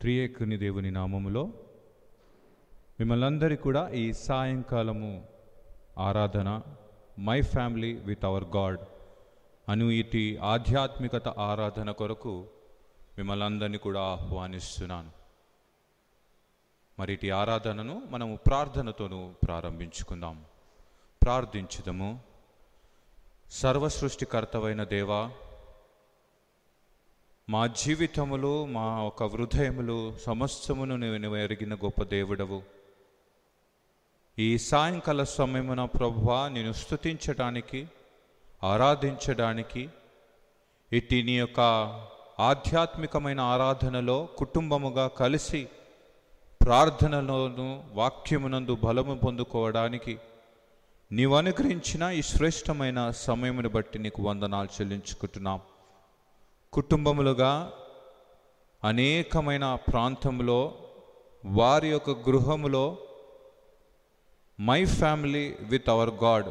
త్రియేకుని దేవుని నామములో మిమ్మల్ని అందరి కూడా ఈ సాయంకాలము ఆరాధన my family with our God అను ఇటు ఆధ్యాత్మికత ఆరాధన కొరకు మిమ్మల్ని అందరినీ కూడా ఆహ్వానిస్తున్నాను మరి ఇటు ఆరాధనను మనము ప్రార్థనతోనూ ప్రారంభించుకుందాం ప్రార్థించుదము సర్వసృష్టికర్తవైన దేవా మా జీవితములు మా ఒక హృదయములు సమస్తమును నేను ఎరిగిన గొప్ప దేవుడవు ఈ సాయంకాల సమయమున ప్రభువా నేను స్తుతించడానికి ఆరాధించడానికి ఇట్టి నీ యొక్క ఆధ్యాత్మికమైన ఆరాధనలో కుటుంబముగా కలిసి ప్రార్థనలోను వాక్యమునందు బలము పొందుకోవడానికి నీవు అనుగ్రహించిన ఈ శ్రేష్టమైన సమయమును బట్టి నీకు వందనాలు చెల్లించుకుంటున్నాం కుటుంబములుగా అనేకమైన ప్రాంతంలో వారి యొక్క గృహములో my family with our God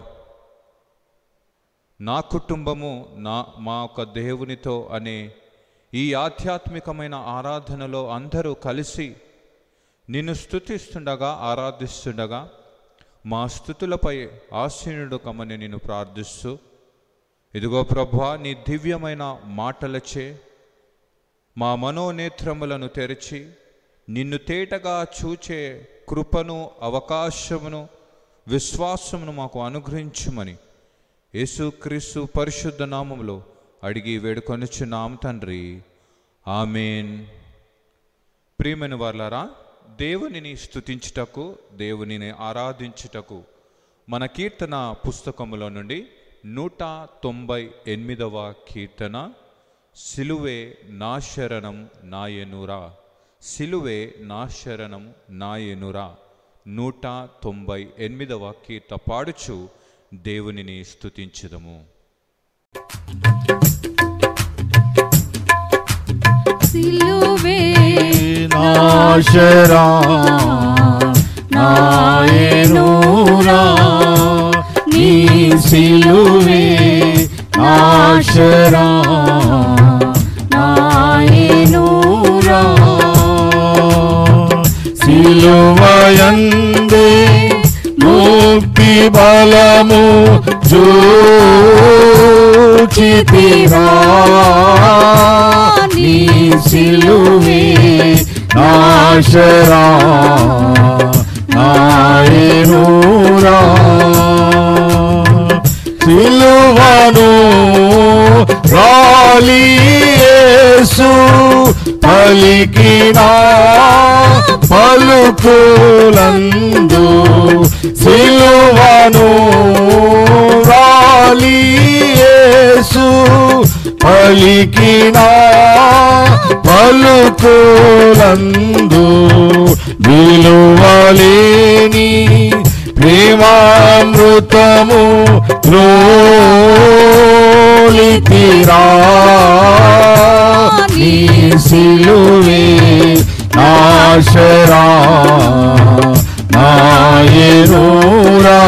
నా కుటుంబము నా మా యొక్క దేవునితో అనే ఈ ఆధ్యాత్మికమైన ఆరాధనలో అందరూ కలిసి నిన్ను స్తుతిస్తుండగా ఆరాధిస్తుండగా మా స్థుతులపై ఆశీనుడు కమ్మని నేను ప్రార్థిస్తూ ఇదిగో ప్రభా నీ దివ్యమైన మాటలచే మా మనోనేత్రములను తెరిచి నిన్ను తేటగా చూచే కృపను అవకాశమును విశ్వాసమును మాకు అనుగ్రహించుమని యేసుక్రీస్తు పరిశుద్ధ నామములో అడిగి వేడుకొనుచున్నాం తండ్రి ఆమెన్ ప్రియమైన వాళ్ళారా దేవునిని స్తుతించుటకు దేవునిని ఆరాధించుటకు మన కీర్తన పుస్తకములో నుండి నూట తొంభై ఎనిమిదవ కీర్తన సిలువే నా శరణం నాయనురా సిలువే నా శరణం నాయనురా నూట తొంభై ఎనిమిదవ కీర్త పాడుచు దేవునిని స్తుతించుదము సిలువే నాశరా నాయనూరా నీ సిలువే నాశరా నాయనూరా సిలువయందే ముక్తి బలము జూచితిరా నీ సిలువే నాశరా నాయనూరా సిలువను రాలియేసు పలికిన పలుకులందు సిలువను రాలియేసు పలికిన పలుకులందు విలువలేని ప్రేమామృతము రోలితిరా నీ సిలువే నాశరా నాయనూరా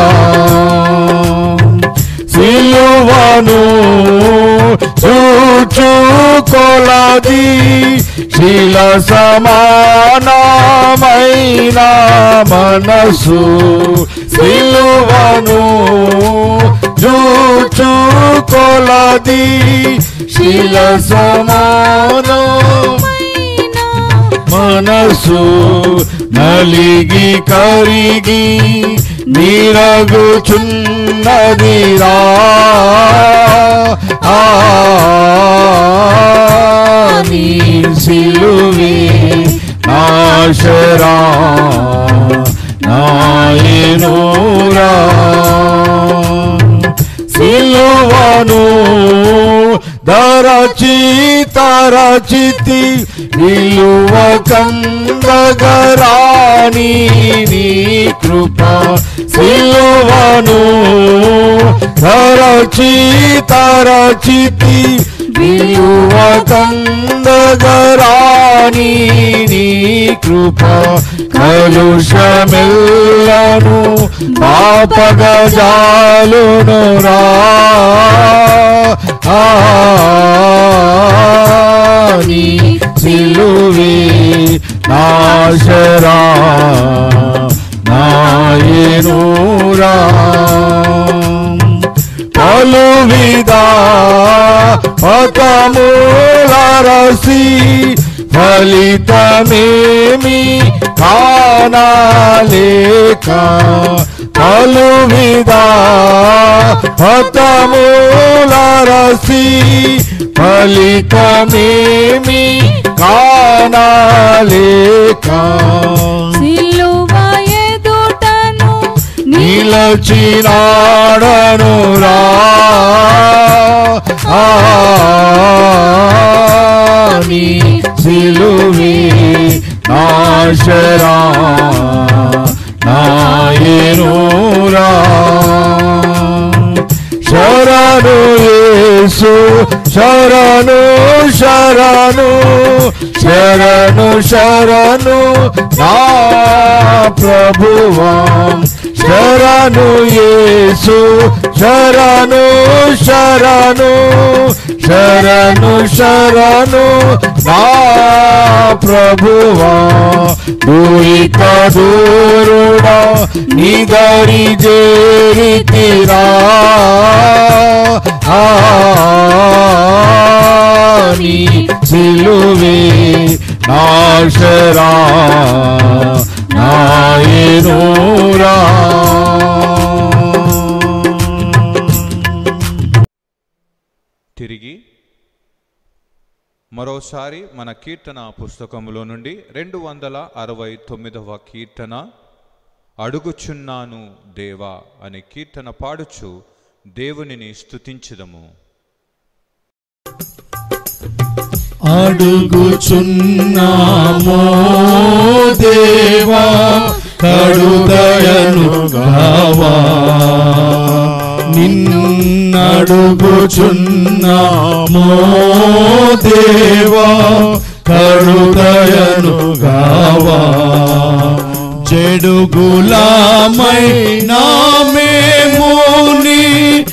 సిలువను చూచు కొలది శిల సమానమైన మనసు సిలువను చూచు కొలది శిల సమానం మనసు నలిగి కరిగి నీరగుచున్నదిరా ఆ నీ సిలువే నాశరా నాయనూరా సిలువను దరచి తరచితి విలువ కందగరాని నీ కృప సిలువను దరచి తరచితి విలువ కందగరాని నీ కృప కలుషమెల్లను పాపగజాలును రా నీ సిలువే నాశరా నాయనురా పలు విధా పతములరసి ఫలితమేమి కానాలేక పలు విధా పతములరసి ఫలితమేమి కానాలేక సిలువ ఎదుటను నిలచినాడను రా నీ సిలువే నాశరా నాయనురా శరణు యేసు శరణు శరణు శరణు శరణు నా ప్రభువాం శరణు యేసు శరణు శరణు శరణు శరణు నా ప్రభువా దూరిక దూరుడా నిగరి జేరితిరా ఆ నీ సిలువే నాశరా నాయనూరా తిరిగి మరోసారి మన కీర్తన పుస్తకంలో నుండి రెండు వందల అరవై తొమ్మిదవ కీర్తన అడుగుచున్నాను దేవా అనే కీర్తన పాడుచు దేవునిని స్తుతించుదము అడుగుచున్నామో దేవా కడుదయను గావా నిన్నడుగుచున్నామో దేవా కడుదయను గావా చెడుగులామై నామేమోని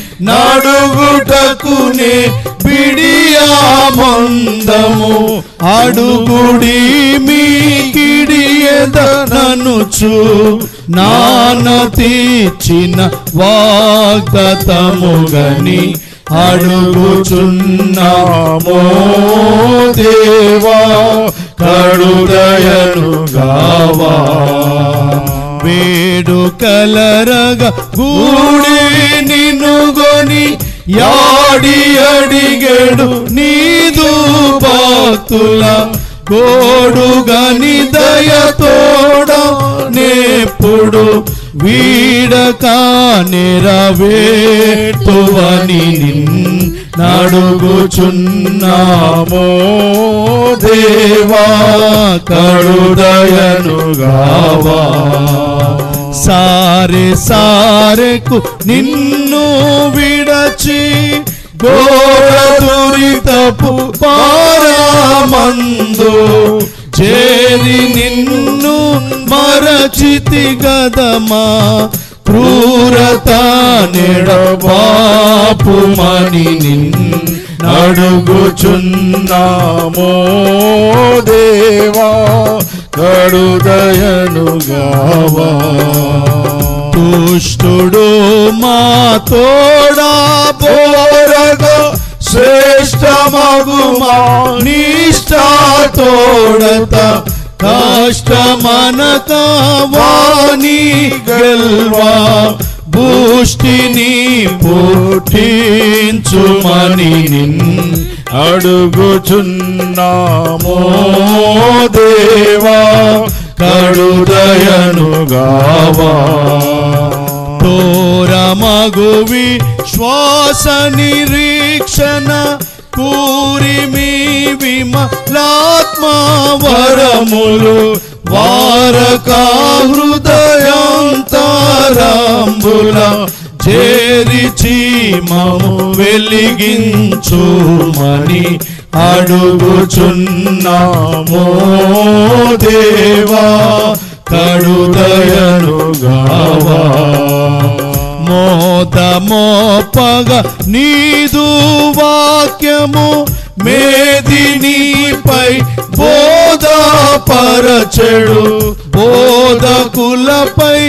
నడుగుటకునే బిడియామందము అడుగుడి మీ కిడియదననుచు నాన తీర్చిన వాగ్దతముగని అడుగుచున్నామో దేవా కడుదయను గావా వేడు కలరగ గూడి నినుగొని యాడి అడిగేడు నీదు భక్తుల గోడుగని దయతోడ నేప్పుడు వీడక నెరవేర్తువని నడుగుచున్నామో దేవా కడుదయను గావా సారె సారెకు నిన్ను విడచి ఘోర దురితపు పారామందు చేరి నిన్ను మరచితి గదమా క్రూరత నెడబాపుమని నడుగుచున్నామో దేవా కడుదయను గావా దుష్టుడు మా తోడా బోరగా శ్రేష్టమగు మా నిష్టా తోడత కష్టమనక వాణి గెల్వా భూష్టిని పుట్టించుమని నిన్ అడుగుచున్నామో దేవా కడుదయను గావా తోరమగువి శ్వాస నిరీక్షణ కూరిమి విమలాత్మ వరములు వారక హృదయాంతరంబుల చేరిచి మము వెలిగించుమని అడుగుచున్నామో దేవా కడుదయను గావా మోత మోపగ నీదు వాక్యము మేదినిపై బోధా పరచెడు బోధకులపై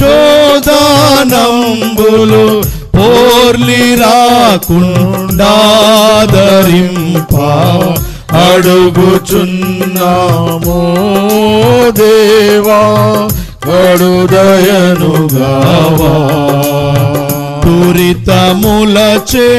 శోధానంబులు పోర్లి రాకుండాదరింప అడుగుచున్నామో దేవా కడుదయనుగావా దురితములచే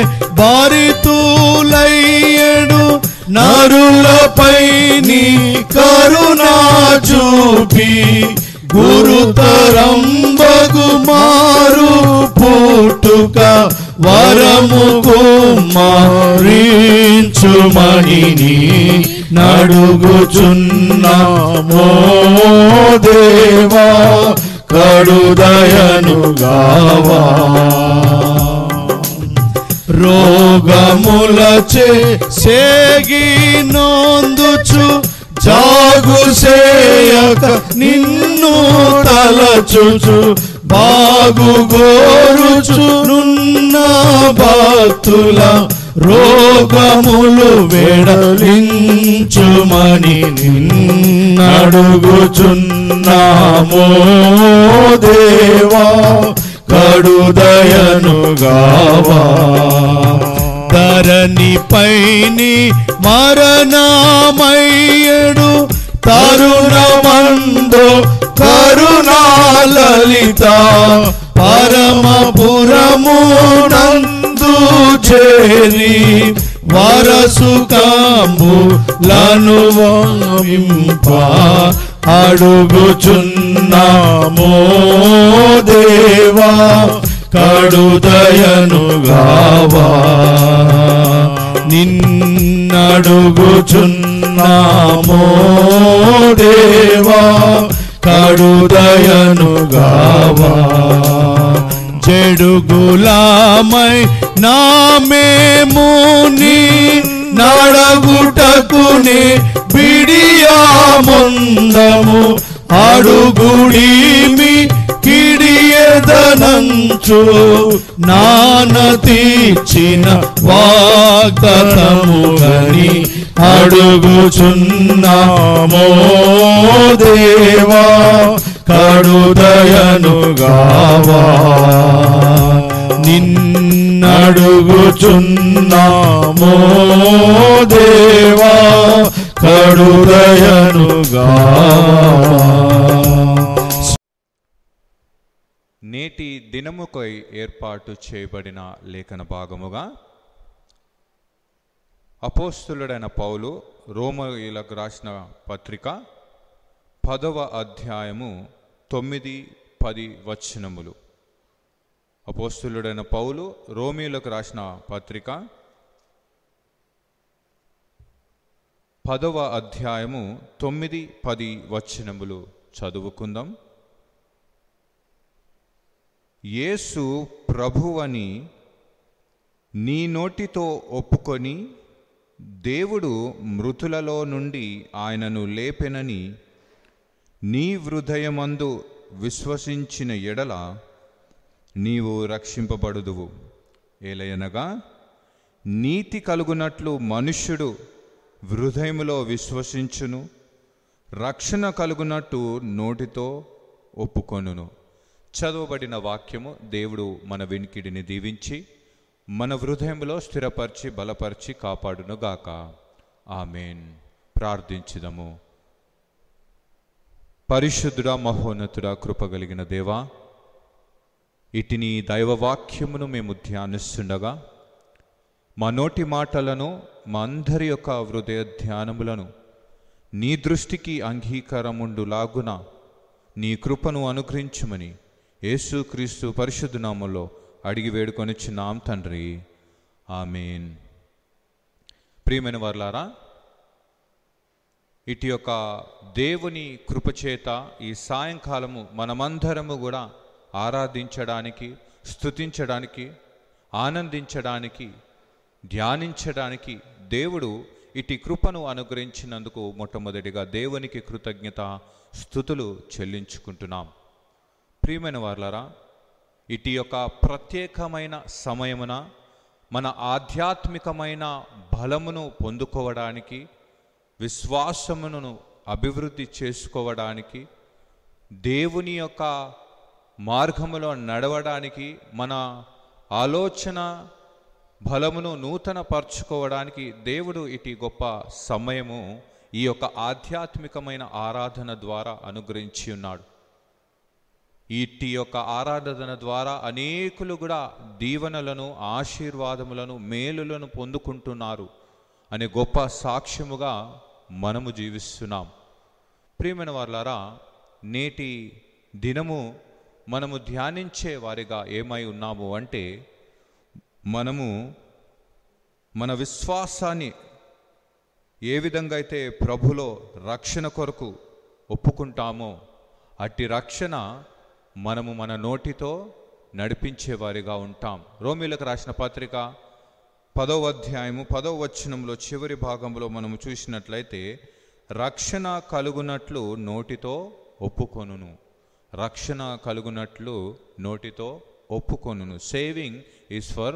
బారితూలయ్యడు నరులపై నీ కరుణా చూపి గురుతరం బగుమారు పుట్టుక వరము కుమారించుమణిని నడుగుచున్నామో దేవా కడుదయనుగావా రోగములచే సేగి నొందుచు జాగు సేయక నిన్ను తలచుచు బాగు గోరుచునున్న భక్తుల రోగములు వెడలించుమని నిన్నడుగుచున్నామో దేవా కడుదయనుగావా ధరణి పైని మరణమయ్యడు తరుణమందో కరుణాలలిత పరమపురము నందు చేరి వరసు కాంబులను వంప అడుగుచున్నామో దేవా కడుదయనుగావా నిన్నడుగుచున్నామో దేవా కడుదయనుగావా చెడుగులామై నామేముని నడగుటకుని బిడియాముందము అడుగుడిమి కిడియదనంచు నాన తీర్చిన వాగ్దతము గని అడుగుచున్నామో దేవా కడుదయనుగావా నిన్నడుగుచున్నామో దేవా కడుదయనుగావా నేటి దినముకై ఏర్పాటు చేయబడిన లేఖన భాగముగా అపోస్తులుడైన పౌలు రోమయులకు రాసిన పత్రిక పదవ అధ్యాయము తొమ్మిది పది వచనములు అపోస్తులుడైన పౌలు రోమియులకు రాసిన పత్రిక పదవ అధ్యాయము తొమ్మిది పది వచనములు చదువుకుందాం యేసు ప్రభువని నీ నోటితో ఒప్పుకొని దేవుడు మృతులలో నుండి ఆయనను లేపెనని నీ హృదయమందు విశ్వసించిన ఎడల నీవు రక్షింపబడుదువు ఏలయనగా నీతి కలుగునట్లు మనుష్యుడు హృదయములో విశ్వసించును రక్షణ కలుగునట్టు నోటితో ఒప్పుకొనును చదవబడిన వాక్యము దేవుడు మన వినికిడిని దీవించి మన హృదయంలో స్థిరపరిచి బలపరిచి కాపాడునుగాక ఆమెన్ ప్రార్థించుదము పరిశుద్ధుడా మహోన్నతుడా కృపగలిగిన దేవా ఇటిని దైవవాక్యమును మేము ధ్యానిస్తుండగా మా నోటి మాటలను మా అందరి యొక్క హృదయ ధ్యానములను నీ దృష్టికి అంగీకారముండులాగున నీ కృపను అనుగ్రహించుమని యేసుక్రీస్తు పరిశుద్ధ నామంలో అడిగి వేడుకొనిచ్చున్నాం తండ్రి ఆమెన్ ప్రియమైన వర్లారా ఇటు యొక్క దేవుని కృపచేత ఈ సాయంకాలము మనమందరము కూడా ఆరాధించడానికి స్తుతించడానికి ఆనందించడానికి ధ్యానించడానికి దేవుడు ఇటు కృపను అనుగ్రహించినందుకు మొట్టమొదటిగా దేవునికి కృతజ్ఞత స్థుతులు చెల్లించుకుంటున్నాం ప్రియమైన వార్లారా ఇటు యొక్క ప్రత్యేకమైన సమయమున మన ఆధ్యాత్మికమైన బలమును పొందుకోవడానికి విశ్వాసమును అభివృద్ధి చేసుకోవడానికి దేవుని యొక్క మార్గములో నడవడానికి మన ఆలోచన బలమును నూతన పరుచుకోవడానికి దేవుడు ఇటు గొప్ప సమయము ఈ యొక్క ఆధ్యాత్మికమైన ఆరాధన ద్వారా అనుగ్రహించి ఉన్నాడు ఇట్టి యొక్క ఆరాధన ద్వారా అనేకులు కూడా దీవెనలను ఆశీర్వాదములను మేలులను పొందుకుంటున్నారు అనే గొప్ప సాక్ష్యముగా మనము జీవిస్తున్నాం ప్రియమైన వాళ్ళారా నేటి దినము మనము ధ్యానించే వారిగా ఏమై ఉన్నాము అంటే మనము మన విశ్వాసాన్ని ఏ విధంగా అయితే ప్రభులో రక్షణ కొరకు ఒప్పుకుంటామో అట్టి రక్షణ మనము మన నోటితో నడిపించేవారిగా ఉంటాం రోమిలకు రాసిన పత్రిక పదవ అధ్యాయము పదవ వచనంలో చివరి భాగంలో మనము చూసినట్లయితే రక్షణ కలుగునట్లు నోటితో ఒప్పుకొనును రక్షణ కలుగునట్లు నోటితో ఒప్పుకొనును saving is for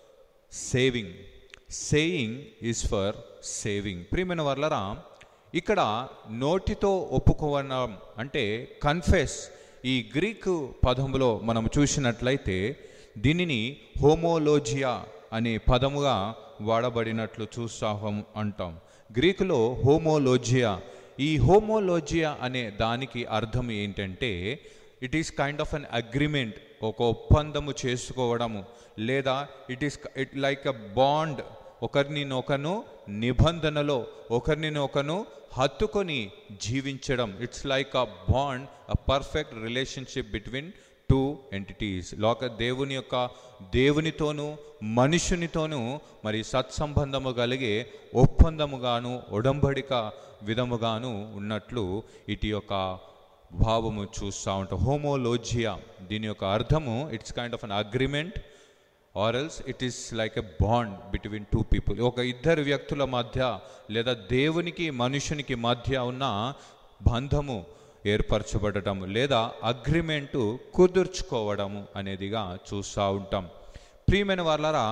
saving saying is for saving ప్రియమైన వర్లరా ఇక్కడ నోటితో ఒప్పుకోవడం అంటే కన్ఫెస్ ఈ గ్రీకు పదములో మనం చూసినట్లయితే దీనిని హోమోలోజియా అనే పదముగా వాడబడినట్లు చూస్తాం అంటాం గ్రీకులో హోమోలోజియా ఈ హోమోలోజియా అనే దానికి అర్థం ఏంటంటే it is kind of an agreement ఒక ఒప్పందము చేసుకోవడము లేదా it is it like a bond ఒకరిని ఒకను నిబంధనలో ఒకరిని ఒకను హత్తుకొని జీవించడం it's like a bond a perfect relationship between two entities లోక దేవుని యొక్క దేవునితోనూ మనుషునితోనూ మరి సత్సంబంధము కలిగే ఒప్పందముగాను ఒడంబడిక విధముగాను ఉన్నట్లు ఇటు యొక్క భావము చూస్తూ ఉంటాం హోమోలోజియా దీని యొక్క అర్థము it's kind of an agreement or else it is like a bond between two people ఒక ఇద్దరు వ్యక్తుల మధ్య లేదా దేవునికి మనుషునికి మధ్య ఉన్న బంధము ఏర్పరచబడటం లేదా అగ్రిమెంటు కుదుర్చుకోవడము అనేదిగా చూస్తూ ఉంటాం ప్రియమైన వాళ్ళరా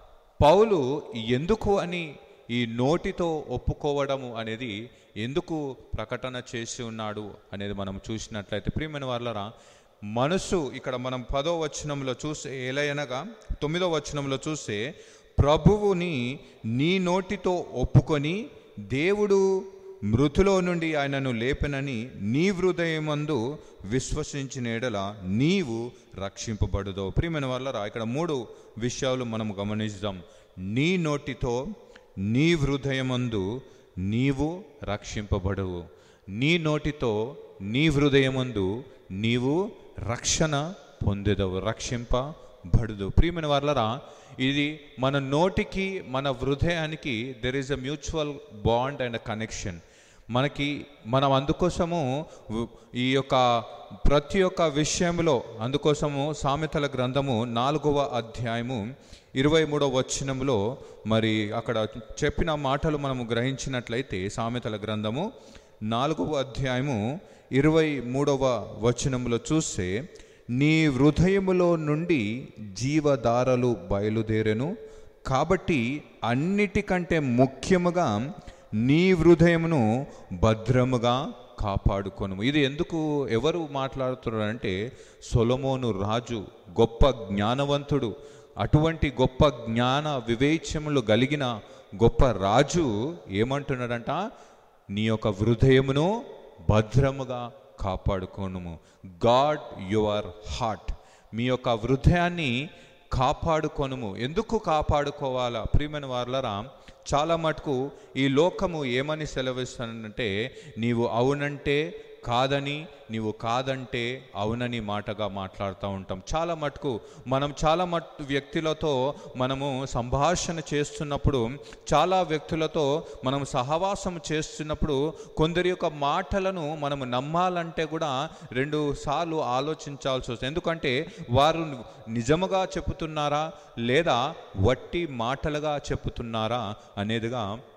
పౌలు ఎందుకు అని ఈ నోటితో ఒప్పుకోవడము అనేది ఎందుకు ప్రకటన చేసి ఉన్నాడు అనేది మనం చూసినట్లయితే ప్రియమైన వాళ్ళరా మనసు ఇక్కడ మనం పదో వచనంలో చూస్తే ఎలయనగా తొమ్మిదో వచనంలో చూస్తే ప్రభువుని నీ నోటితో ఒప్పుకొని దేవుడు మృతులో నుండి ఆయనను లేపనని నీ హృదయమందు విశ్వసించిన ఎడల నీవు రక్షింపబడుదో ప్రియమైన వల్ల ఇక్కడ మూడు విషయాలు మనం గమనిస్తాం నీ నోటితో నీ హృదయమందు నీవు రక్షింపబడవు నీ నోటితో నీ హృదయమందు నీవు రక్షణ పొందేదవు రక్షింపబడదు ప్రియమైన వాళ్ళరా ఇది మన నోటికి మన హృదయానికి there is a mutual bond and connection మనకి మనం అందుకోసము వ్- ఈ యొక్క ప్రతి ఒక్క విషయంలో అందుకోసము సామెతల గ్రంథము నాలుగవ అధ్యాయము ఇరవై మూడవ వచనంలో మరి అక్కడ చెప్పిన మాటలు మనము గ్రహించినట్లయితే సామెతల గ్రంథము నాలుగవ అధ్యాయము ఇరవై మూడవ వచనంలో చూస్తే నీ హృదయములో నుండి జీవధారలు బయలుదేరెను కాబట్టి అన్నిటికంటే ముఖ్యముగా నీ హృదయమును భద్రముగా కాపాడుకొను ఇది ఎందుకు ఎవరు మాట్లాడుతున్నారంటే సొలమోను రాజు గొప్ప జ్ఞానవంతుడు అటువంటి గొప్ప జ్ఞాన వివేచములు కలిగిన గొప్ప రాజు ఏమంటున్నాడంట నీ యొక్క హృదయమును భద్రముగా కాపాడుకోనుము గాడ్ యువర్ హార్ట్ మీ యొక్క హృదయాన్ని కాపాడుకొనుము ఎందుకు కాపాడుకోవాలా ప్రియమైన వార్లరా చాలా మటుకు ఈ లోకము ఏమని సెలవిస్తానంటే నీవు అవునంటే కాదని నీవు కాదంటే అవునని మాటగా మాట్లాడుతూ ఉంటాం చాలా మటుకు మనం చాలా మటు వ్యక్తులతో మనము సంభాషణ చేస్తున్నప్పుడు చాలా వ్యక్తులతో మనం సహవాసం చేస్తున్నప్పుడు కొందరి యొక్క మాటలను మనం నమ్మాలంటే కూడా రెండు సార్లు ఆలోచించాల్సి వస్తుంది ఎందుకంటే వారు నిజముగా చెప్పుతున్నారా లేదా వట్టి మాటలుగా చెప్పుతున్నారా అనేదిగా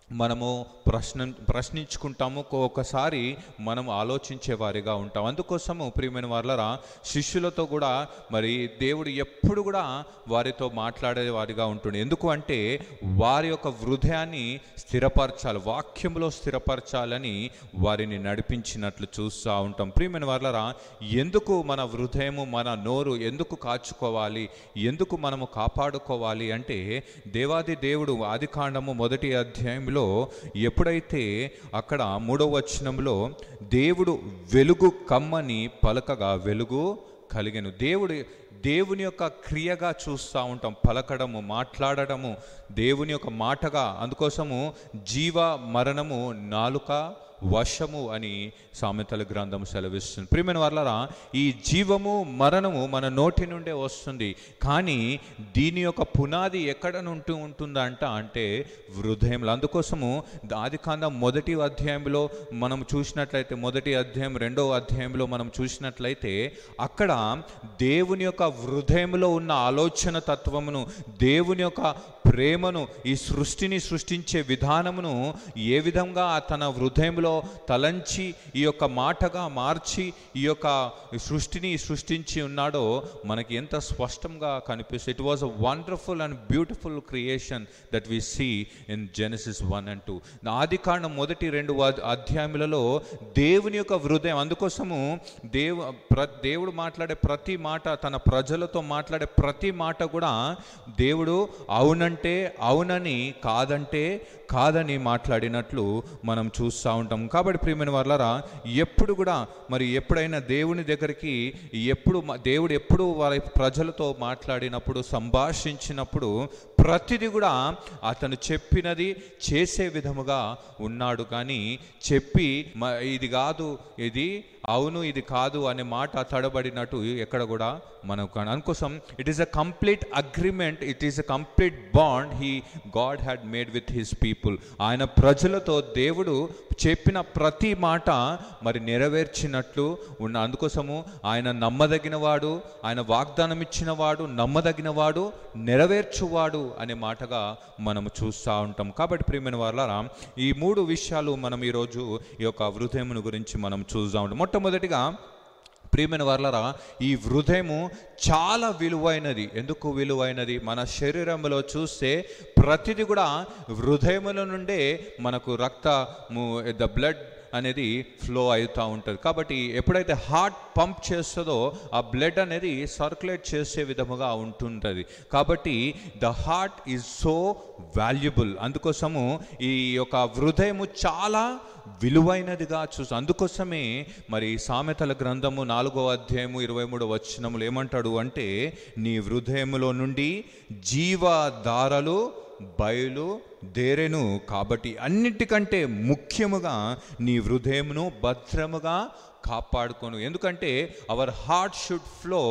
మనము ప్రశ్న ప్రశ్నించుకుంటాము ఒక్కొక్కసారి మనం ఆలోచించే వారిగా ఉంటాం అందుకోసము ప్రియమైన వాళ్ళరా శిష్యులతో కూడా మరి దేవుడు ఎప్పుడు కూడా వారితో మాట్లాడే వారిగా ఉంటుంది ఎందుకు అంటే వారి యొక్క హృదయాన్ని స్థిరపరచాలి వాక్యంలో స్థిరపరచాలని వారిని నడిపించినట్లు చూస్తూ ఉంటాం ప్రియమైన వాళ్ళరా ఎందుకు మన హృదయము మన నోరు ఎందుకు కాచుకోవాలి ఎందుకు మనము కాపాడుకోవాలి అంటే దేవాది దేవుడు ఆది కాండము మొదటి అధ్యాయంలో ఎప్పుడైతే అక్కడ మూడవ వచనంలో దేవుడు వెలుగు కమ్మని పలకగా వెలుగు కలిగెను దేవుడు దేవుని యొక్క క్రియగా చూస్తూ ఉంటాం పలకడము మాట్లాడడము దేవుని యొక్క మాటగా అందుకోసము జీవ మరణము నాలుక వశము అని సామెతల గ్రంథం సెలవిస్తుంది ప్రియమైన వాళ్ళరా ఈ జీవము మరణము మన నోటి నుండే వస్తుంది కానీ దీని యొక్క పునాది ఎక్కడ నుండి ఉంటుందంట అంటే హృదయంలో అందుకోసము ఆది కాండం మొదటి అధ్యాయంలో మనం చూసినట్లయితే మొదటి అధ్యాయం రెండవ అధ్యాయంలో మనం చూసినట్లయితే అక్కడ దేవుని యొక్క హృదయంలో ఉన్న ఆలోచన తత్వమును దేవుని యొక్క ప్రేమను ఈ సృష్టిని సృష్టించే విధానమును ఏ విధంగా తన హృదయంలో తలంచి ఈ యొక్క మాటగా మార్చి ఈ యొక్క సృష్టిని సృష్టించి ఉన్నాడో మనకి ఎంత స్పష్టంగా కనిపిస్తుంది it was a wonderful and beautiful creation that we see in Genesis one and two ఆది కాండం మొదటి రెండు అద్- అధ్యాయములలో దేవుని యొక్క హృదయం అందుకోసము దేవు ప్ర దేవుడు మాట్లాడే ప్రతి మాట తన ప్రజలతో మాట్లాడే ప్రతి మాట కూడా దేవుడు అవునంటే అవునని కాదంటే కాదని మాట్లాడినట్లు మనం చూస్తూ ఉంటాం కాబట్టి ప్రియమైన వాళ్ళరా ఎప్పుడు కూడా మరి ఎప్పుడైనా దేవుని దగ్గరికి ఎప్పుడు మ- దేవుడు ఎప్పుడు వారి ప్రజలతో మాట్లాడినప్పుడు సంభాషించినప్పుడు ప్రతిదీ కూడా అతను చెప్పినది చేసే విధముగా ఉన్నాడు కానీ చెప్పి మ- ఇది కాదు ఇది అవును ఇది కాదు అనే మాట తడబడినట్టు ఎక్కడ కూడా మనకు కాన- అందుకోసం it is a complete agreement it is a complete bond he God had made with his people ఆయన ప్రజలతో దేవుడు చెప్పిన ప్రతి మాట మరి నెరవేర్చినట్లు ఉన్న అందుకోసము ఆయన నమ్మదగిన వాడు ఆయన వాగ్దానం ఇచ్చిన వాడు నమ్మదగిన వాడు నెరవేర్చువాడు అనే మాటగా మనం చూస్తూ ఉంటాం కాబట్టి ప్రియమైన వాళ్ళ ఈ మూడు విషయాలు మనం ఈరోజు ఈ యొక్క హృదయమును గురించి మనం చూస్తూ ఉంటాం మొట్టమొదటిగా ప్రియమైన వాళ్ళరా ఈ హృదయము చాలా విలువైనది ఎందుకు విలువైనది మన శరీరంలో చూస్తే ప్రతిది కూడా హృదయముల నుండే మనకు రక్తము ద బ్లడ్ అనేది ఫ్లో అవుతూ ఉంటుంది కాబట్టి ఎప్పుడైతే హార్ట్ పంప్ చేస్తుందో ఆ బ్లడ్ అనేది సర్క్యులేట్ చేసే విధముగా ఉంటుంటుంది కాబట్టి the heart is so valuable అందుకోసము ఈ యొక్క హృదయము చాలా విలువైనదిగా చూసి అందుకోసమే మరి సామెతల గ్రంథము నాలుగో అధ్యాయము ఇరవై మూడో వచనములు ఏమంటాడు అంటే నీ హృదయములో నుండి జీవధారలు బయలు దేరెను కాబట్టి అన్నిటికంటే ముఖ్యముగా నీ హృదయమును భద్రముగా కాపాడుకోను ఎందుకంటే our heart should flow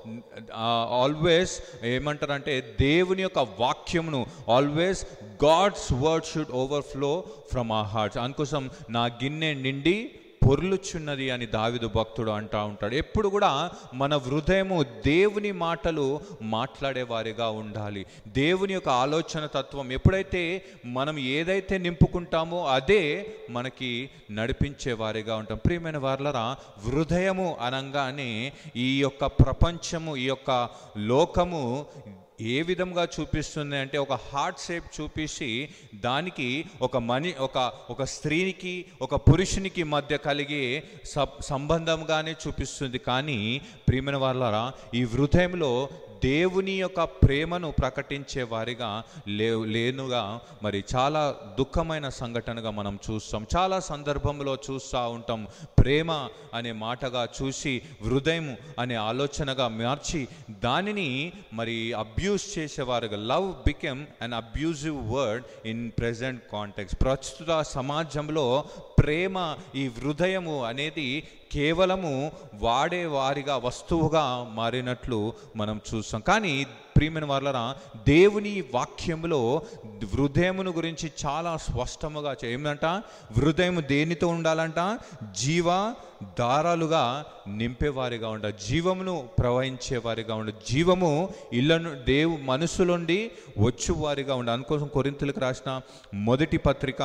always ఏమంటారంటే దేవుని యొక్క వాక్యమును always God's word should overflow from our hearts అందుకోసం నా గిన్నె నిండి పొర్లుచున్నది అని దావిదు భక్తుడు అంటా ఉంటాడు ఎప్పుడు కూడా మన హృదయము దేవుని మాటలు మాట్లాడే వారిగా ఉండాలి దేవుని యొక్క ఆలోచన తత్వం ఎప్పుడైతే మనం ఏదైతే నింపుకుంటామో అదే మనకి నడిపించే వారిగా ఉంటాం ప్రియమైన వార్లరా హృదయము అనగానే ఈ యొక్క ప్రపంచము ఈ యొక్క లోకము ఏ విధంగా చూపిస్తుంది అంటే ఒక హార్ట్ షేప్ చూపించి దానికి ఒక మని ఒక ఒక స్త్రీకి ఒక పురుషునికి మధ్య కలిగే సబ్ సంబంధంగానే చూపిస్తుంది కానీ ప్రియమైన వాళ్ళరా ఈ హృదయంలో దేవుని యొక్క ప్రేమను ప్రకటించే వారిగా లే లేనుగా మరి చాలా దుఃఖమైన సంఘటనగా మనం చూస్తాం చాలా సందర్భంలో చూస్తూ ఉంటాం ప్రేమ అనే మాటగా చూసి హృదయం అనే ఆలోచనగా మార్చి దానిని మరి అబ్యూస్ చేసేవారుగా love became an abusive word in present context ప్రస్తుత సమాజంలో ప్రేమ ఈ హృదయము అనేది కేవలము వాడే వారిగా వస్తువుగా మారినట్లు మనం చూస్తాం కానీ ప్రియమైన వాళ్ళరా దేవుని వాక్యములో హృదయమును గురించి చాలా స్పష్టముగా చే- ఏమంట హృదయం దేనితో ఉండాలంట జీవ దారాలుగా నింపేవారిగా ఉండ జీవమును ప్రవహించేవారిగా ఉండ జీవము ఇళ్లను దేవు మనసులోండి వచ్చువారిగా ఉండ అందుకోసం కొరింతలకు రాసిన మొదటి పత్రిక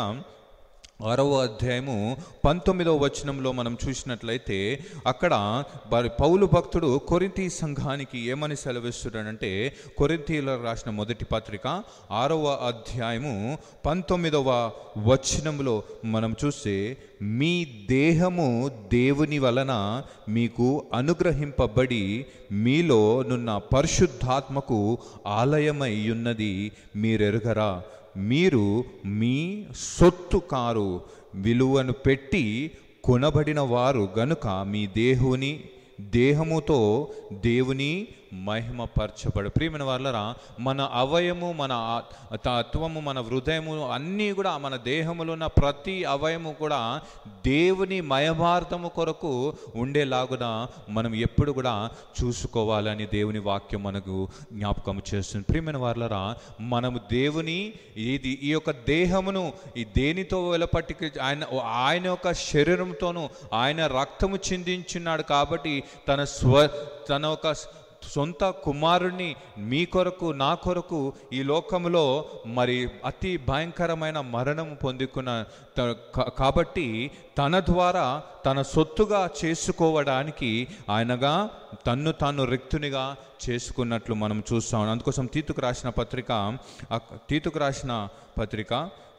ఆరవ అధ్యాయము పంతొమ్మిదవ వచనంలో మనం చూసినట్లయితే అక్కడ వారి పౌలు భక్తుడు కొరింతి సంఘానికి ఏమని సెలవిస్తున్నాడంటే కొరింతీలో రాసిన మొదటి పత్రిక ఆరవ అధ్యాయము పంతొమ్మిదవ వచనంలో మనం చూస్తే మీ దేహము దేవుని వలన మీకు అనుగ్రహింపబడి మీలో నున్న పరిశుద్ధాత్మకు ఆలయమై ఉన్నది మీరెరుగరా మీరు మీ సొత్తు కారు విలువను పెట్టి కొనబడిన వారు గనుక మీ దేహుని దేహముతో దేవుని మహిమపరచబడు ప్రియమైన వాళ్ళరా మన అవయము మన ఆ- తత్వము మన హృదయము అన్నీ కూడా మన దేహములో ఉన్న ప్రతి అవయము కూడా దేవుని మయమార్థము కొరకు ఉండేలాగున మనం ఎప్పుడు కూడా చూసుకోవాలని దేవుని వాక్యం మనకు జ్ఞాపకం చేస్తుంది ప్రియమైన వాళ్ళరా మనము దేవుని ఇది ఈ యొక్క దేహమును ఈ దేనితో వెలపట్టి ఆయన ఆయన యొక్క శరీరంతోనూ ఆయన రక్తము చిందించున్నాడు కాబట్టి తన స్వ తన ఒక సొంత కుమారుణ్ణి మీ కొరకు నా కొరకు ఈ లోకంలో మరి అతి భయంకరమైన మరణం పొందుకున్న త- కా- కాబట్టి తన ద్వారా తన సొత్తుగా చేసుకోవడానికి ఆయనగా తన్ను తాను రిక్తునిగా చేసుకున్నట్లు మనం చూస్తాం అందుకోసం తీతుకు రాసిన పత్రిక ఆ తీతుకు రాసిన పత్రిక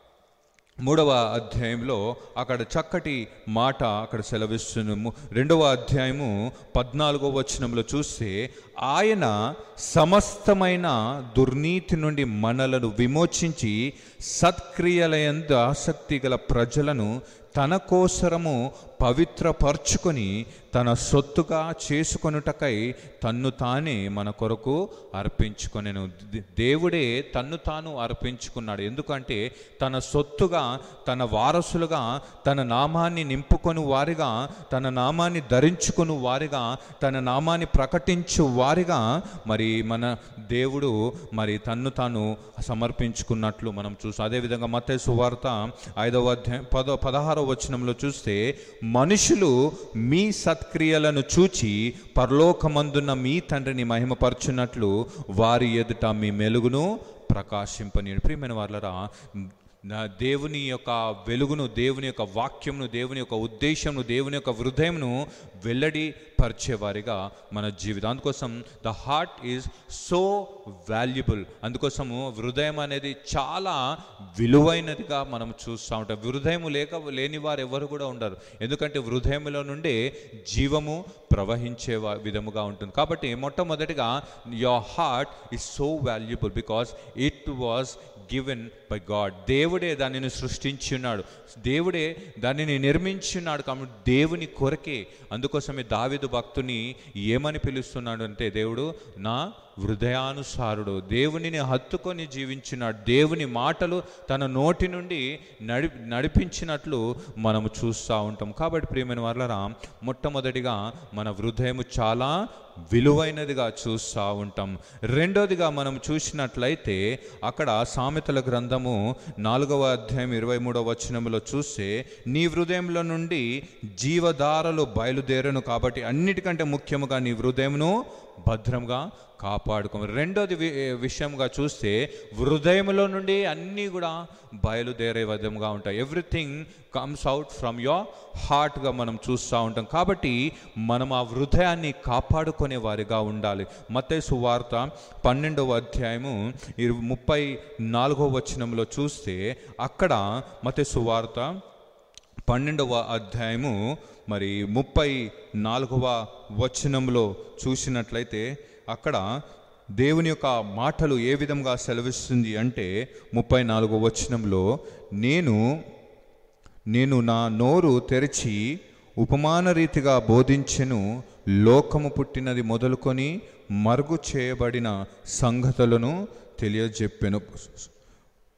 మూడవ అధ్యాయంలో అక్కడ చక్కటి మాట అక్కడ సెలవిస్తుంది ము- రెండవ అధ్యాయము పద్నాలుగవ వచనంలో చూస్తే ఆయన సమస్తమైన దుర్నీతి నుండి మనలను విమోచించి సత్క్రియలయందు ఆసక్తి గల ప్రజలను తన కోసరము పవిత్రపరచుకొని తన సొత్తుగా చేసుకొనుటకై తన్ను తానే మన కొరకు అర్పించుకొనెను దే- దేవుడే తన్ను తాను అర్పించుకున్నాడు ఎందుకంటే తన సొత్తుగా తన వారసులుగా తన నామాన్ని నింపుకొని వారిగా తన నామాన్ని ధరించుకొని వారిగా తన నామాన్ని ప్రకటించు వారిగా మరి మన దేవుడు మరి తన్ను తాను సమర్పించుకున్నట్లు మనం చూస్తాం అదేవిధంగా మత సువార్త ఐదవ అధ్యాయం పదో పదహారవ వచనంలో చూస్తే మనుషులు మీ సత్క్రియలను చూచి పరలోకమందున్న మీ తండ్రిని మహిమపరచున్నట్లు వారి ఎదుట మీ మెలుగును ప్రకాశింపని ప్రియమైన వాళ్ళరా నా దేవుని యొక్క వెలుగును దేవుని యొక్క వాక్యమును దేవుని యొక్క ఉద్దేశమును దేవుని యొక్క హృదయమును వెల్లడి పరిచేవారిగా మన జీవితం అందుకోసం the heart is so valuable అందుకోసము హృదయం అనేది చాలా విలువైనదిగా మనం చూస్తూ ఉంటాం హృదయం లేక లేని వారు ఎవరు కూడా ఉండరు ఎందుకంటే హృదయంలో నుండే జీవము ప్రవహించే వా- విధముగా ఉంటుంది కాబట్టి మొట్టమొదటిగా your heart is so valuable because it was given by God దేవుడే దానిని సృష్టించి ఉన్నాడు దేవుడే దానిని నిర్మించున్నాడు కాబట్టి దేవుని కొరకే అందుకోసమే దావిదు భక్తుని ఏమని పిలుస్తున్నాడు అంటే దేవుడు నా హృదయానుసారుడు దేవునిని హత్తుకొని జీవించినాడు దేవుని మాటలు తన నోటి నుండి నడి నడిపించినట్లు మనము చూస్తూ ఉంటాం కాబట్టి ప్రియమైన వాళ్ళరా మొట్టమొదటిగా మన హృదయము చాలా విలువైనదిగా చూస్తూ ఉంటాం రెండోదిగా మనం చూసినట్లయితే అక్కడ సామెతల గ్రంథము నాలుగవ అధ్యాయం ఇరవై మూడవ వచనంలో చూస్తే నీ హృదయంలో నుండి జీవధారలు బయలుదేరను కాబట్టి అన్నిటికంటే ముఖ్యముగా నీ హృదయమును భద్రంగా కాపాడుకో రెండోది వి- విషయంగా చూస్తే హృదయంలో నుండి అన్నీ కూడా బయలుదేరే విధంగా ఉంటాయి everything comes out from your హార్ట్గా మనం చూస్తూ ఉంటాం కాబట్టి మనం ఆ హృదయాన్ని కాపాడుకునే వారిగా ఉండాలి మత్తయి సువార్త పన్నెండవ అధ్యాయము ఇరు ముప్పై నాలుగవ వచనంలో చూస్తే అక్కడ మత్తయి సువార్త పన్నెండవ అధ్యాయము మరి ముప్పై నాలుగవ వచనంలో చూసినట్లయితే అక్కడ దేవుని యొక్క మాటలు ఏ విధంగా సెలవిస్తుంది అంటే ముప్పై నాలుగవ వచనంలో నేను నేను నా నోరు తెరిచి ఉపమాన రీతిగా బోధించెను లోకము పుట్టినది మొదలుకొని మరుగు చేయబడిన సంగతులను తెలియజెప్పెను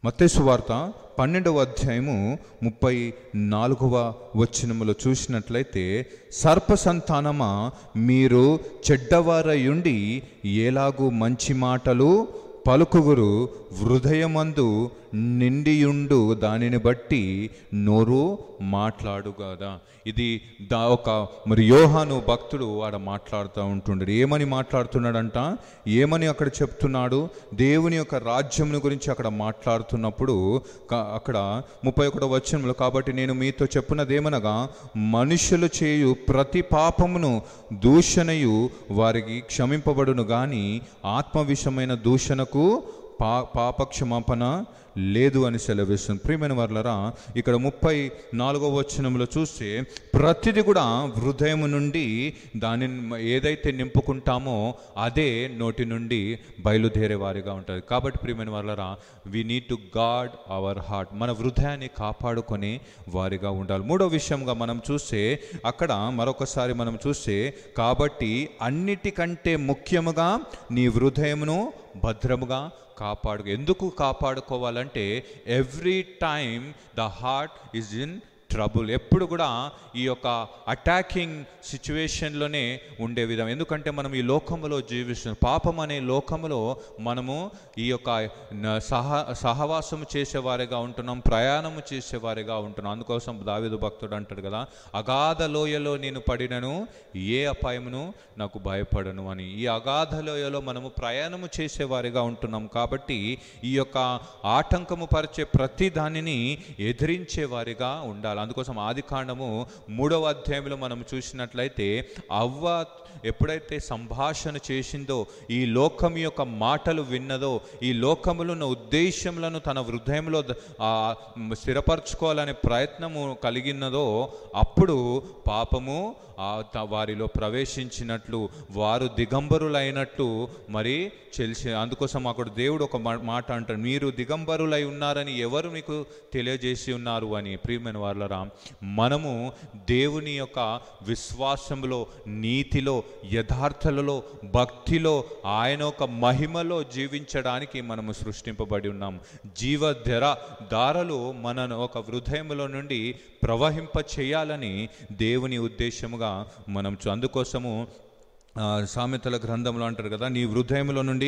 మత్తేసు వార్త పన్నెండవ అధ్యాయము ముప్పై నాలుగవ వచనములో చూసినట్లయితే సర్ప సంతానమా మీరు చెడ్డవారయుండి ఎలాగూ మంచి మాటలు పలుకుగురు హృదయమందు నిండియుండు దానిని బట్టి నోరు మాట్లాడుగాదా ఇది దా ఒక మరి యోహాను భక్తుడు ఆడ మాట్లాడుతూ ఉంటుండడు ఏమని మాట్లాడుతున్నాడంట ఏమని అక్కడ చెప్తున్నాడు దేవుని యొక్క రాజ్యమును గురించి అక్కడ మాట్లాడుతున్నప్పుడు క- అక్కడ ముప్పై ఒకటో వచనంలో కాబట్టి నేను మీతో చెప్పున్నదేమనగా మనుషులు చేయు ప్రతి పాపమును దూషణయు వారికి క్షమింపబడును గాని ఆత్మ విషమైన దూషణకు పా పాపక్షమాపణ లేదు అని సెలవిస్తుంది ప్రియమైన వర్లరా ఇక్కడ ముప్పై నాలుగో వచనంలో చూస్తే ప్రతిది కూడా హృదయం నుండి దానిని ఏదైతే నింపుకుంటామో అదే నోటి నుండి బయలుదేరే వారిగా ఉంటుంది కాబట్టి ప్రియమైన వాళ్ళరా we need to guard our heart మన హృదయాన్ని కాపాడుకొని వారిగా ఉండాలి మూడో విషయంగా మనం చూస్తే అక్కడ మరొకసారి మనం చూస్తే కాబట్టి అన్నిటికంటే ముఖ్యముగా నీ హృదయమును భద్రముగా కాపాడు ఎందుకు కాపాడుకోవాలంటే every time the heart is in trouble ఎప్పుడు కూడా ఈ యొక్క అటాకింగ్ సిచ్యువేషన్లోనే ఉండే విధం ఎందుకంటే మనం ఈ లోకంలో జీవిస్తున్నాం పాపం అనే లోకంలో మనము ఈ యొక్క న- సహ సహవాసము చేసేవారిగా ఉంటున్నాం ప్రయాణము చేసేవారిగా ఉంటున్నాం అందుకోసం దావిదు భక్తుడు అంటాడు కదా అగాధ లోయలో నేను పడినను ఏ అపాయమును నాకు భయపడను అని ఈ అగాధ లోయలో మనము ప్రయాణము చేసేవారిగా ఉంటున్నాం కాబట్టి ఈ యొక్క ఆటంకము పరిచే ప్రతి దానిని ఎదిరించే వారిగా ఉండాలి అందుకోసం ఆది కాండము మూడవ అధ్యాయంలో మనం చూసినట్లయితే అవ్వ ఎప్పుడైతే సంభాషణ చేసిందో ఈ లోకం యొక్క మాటలు విన్నదో ఈ లోకములో ఉన్న ఉద్దేశములను తన హృదయంలో ద- ఆ, మ్, స్థిరపరచుకోవాలనే ప్రయత్నము కలిగినదో అప్పుడు పాపము ఆ త- వారిలో ప్రవేశించినట్లు వారు దిగంబరులైనట్లు మరి తెలిసి అందుకోసం అక్కడ దేవుడు ఒక మా- మాట అంటాడు మీరు దిగంబరులై ఉన్నారని ఎవరు మీకు తెలియజేసి ఉన్నారు అని ప్రియమైన వాళ్ళరా మనము దేవుని యొక్క విశ్వాసంలో నీతిలో యథార్థలలో భక్తిలో ఆయన ఒక మహిమలో జీవించడానికి మనము సృష్టింపబడి ఉన్నాం జీవధర దారలు మనను ఒక హృదయంలో నుండి ప్రవహింప చేయాలని దేవుని ఉద్దేశముగా మనం చూ- అందుకోసము ఆ, సామెతల గ్రంథంలో అంటారు కదా నీ హృదయంలో నుండి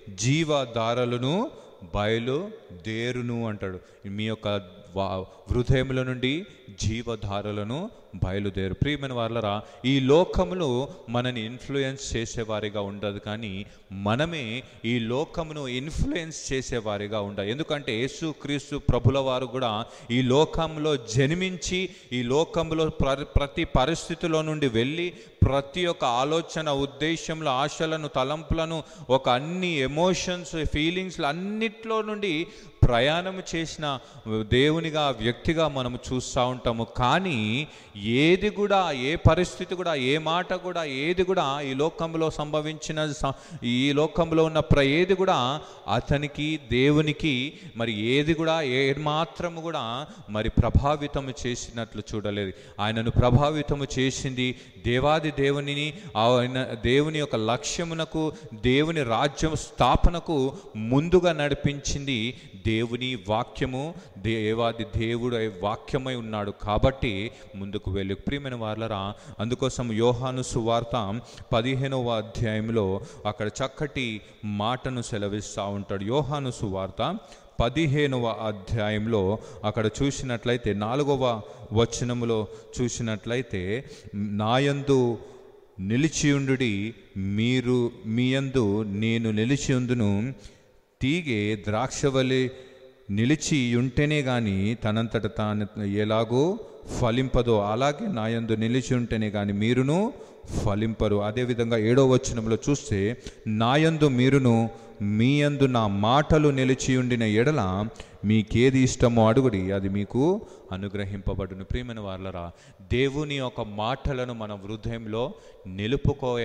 జీవధారలను బయలు దేరును అంటాడు మీ యొక్క వా- హృదయంలో నుండి జీవధారలను బయలుదేరు ప్రియమైన వాళ్ళరా ఈ లోకములు మనని ఇన్ఫ్లుయెన్స్ చేసేవారిగా ఉండదు కానీ మనమే ఈ లోకమును ఇన్ఫ్లుయెన్స్ చేసేవారిగా ఉండాలి ఎందుకంటే యేసు క్రీస్తు ప్రభుల వారు కూడా ఈ లోకంలో జన్మించి ఈ లోకంలో ప్ర ప్రతి పరిస్థితిలో నుండి వెళ్ళి ప్రతి ఒక్క ఆలోచన ఉద్దేశంలో ఆశలను తలంపులను ఒక అన్ని ఎమోషన్స్ ఫీలింగ్స్లు అన్నిట్లో నుండి ప్రయాణం చేసిన దేవునిగా వ్యక్తిగా మనము చూస్తూ ఉంటాము కానీ ఏది కూడా ఏ పరిస్థితి కూడా ఏ మాట కూడా ఏది కూడా ఈ లోకంలో సంభవించిన స- ఈ లోకంలో ఉన్న ప్ర ఏది కూడా అతనికి దేవునికి మరి ఏది కూడా ఏ మాత్రము కూడా మరి ప్రభావితము చేసినట్లు చూడలేదు ఆయనను ప్రభావితము చేసింది దేవాది దేవునిని ఆయన దేవుని యొక్క లక్ష్యమునకు దేవుని రాజ్యం స్థాపనకు ముందుగా నడిపించింది దేవుని వాక్యము దేవాది దేవుడు అయి వాక్యమై ఉన్నాడు కాబట్టి ముందుకు వెళ్ళి ప్రియమైన వాళ్ళరా అందుకోసం యోహాను సువార్త పదిహేనవ అధ్యాయంలో అక్కడ చక్కటి మాటను సెలవిస్తూ ఉంటాడు యోహాను సువార్త పదిహేనవ అధ్యాయంలో అక్కడ చూసినట్లయితే నాలుగవ వచనములో చూసినట్లయితే నాయందు నిలిచియుండుడి మీరు మీయందు నేను నిలిచియుందును తీగే ద్రాక్షవలి నిలిచి ఉంటేనే కానీ తనంతట తాను ఎలాగో ఫలింపదో అలాగే నాయందు నిలిచి ఉంటేనే కానీ మీరును ఫలింపరు అదేవిధంగా ఏడో వచనంలో చూస్తే నాయందు మీరును మీ యందు నా మాటలు నిలిచి ఉండిన ఎడల మీకేది ఇష్టమో అడుగుడి అది మీకు అనుగ్రహింపబడును ప్రియమైన వాళ్ళరా దేవుని యొక్క మాటలను మన హృదయంలో నిలుపుకోయే